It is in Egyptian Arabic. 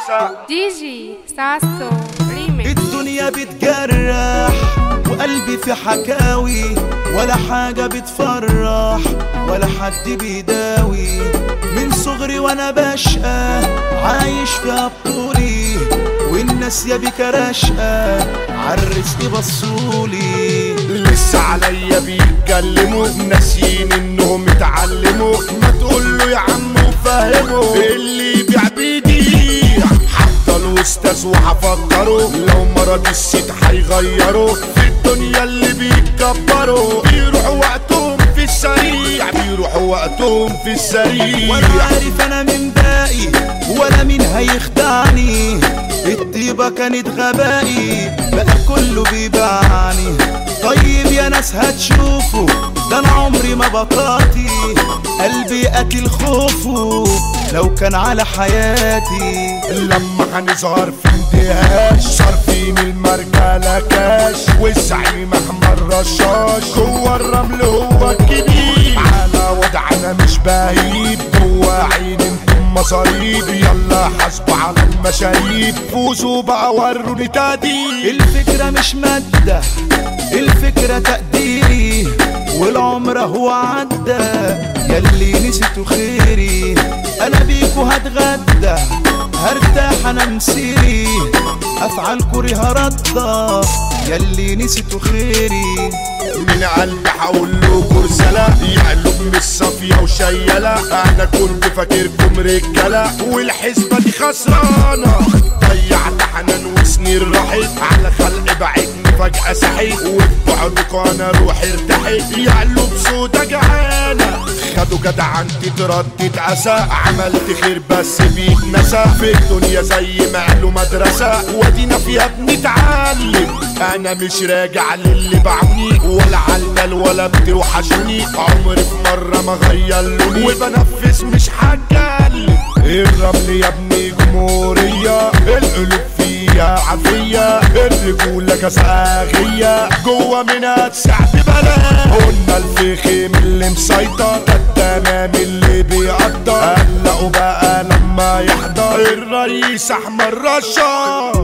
دي جي ساسو ريميكس الدنيا بتجرح وقلبي في حكاوي ولا حاجة بتفرح ولا حد بيداوي من صغري وانا بشقى عايش في بطولي والناس يا بك رشقى عالرزق بصولي لسه عليا بيتكلموا ناسيين انهم اتعلموا ما تقول له يا عم وفهمه اللي يبيع بيديع حتى الاستاذ وهفكره لو مرض الست هيغيره في الدنيا اللي بيتكبروا بيروحوا وقتهم في السريع بيروحوا وقتهم في السريع ولا عارف انا من باقي ولا مين هيخدعني الطيبة كانت غبائي بقى كله بيبعني طيب يا ناس هتشوفوا ده انا عمري ما بطاطي قلبي قتل خوفه لو كان على حياتي لما هنظهر في اندهاش صارفين المرجلة كاش والزعيم احمد رشاش جوه الرمل هو الكبير على وضعنا مش بهيب جوه عين انتم مصاريب يلا حاسبوا على المشاريب فوزوا بقى وروني تقدير الفكرة مش مادة الفكرة تقديري والعمر هو عدى ياللي نسيتوا خيري انا بيكو هتغدى هرتاح انا مسيري افعال كرهها ردة ياللي نسيتوا خيري من قلبي هقول له رسالة يا قلوب مش صافية وشيالة أنا كنت فاكركم رجالة والحسبة دي خسرانة ضيعت حنان وسنين راحت على خلق بعدني فجأة صحيت وبعدكوا أنا روحي ارتحت يا قلوب سودا جعانة خدوا جدع انت تردد أسى عملت خير بس بيتنسى في الدنيا زي ما قالوا مدرسة ودينا فيها بنتعلم أنا مش راجع للي باعوني ولا علال ولا بتوحشوني عمري في مرة ما غير لوني وبنفذ مش هتكلم الرمل يا ابني جمهورية القلوب فيها عافية الرجولة كساغية جوه منها تسعد بلا قلنا الفخم اللي مسيطر ده التمام اللي بيقدر قلقوا بقى لما يحضر الرئيس احمد رشاد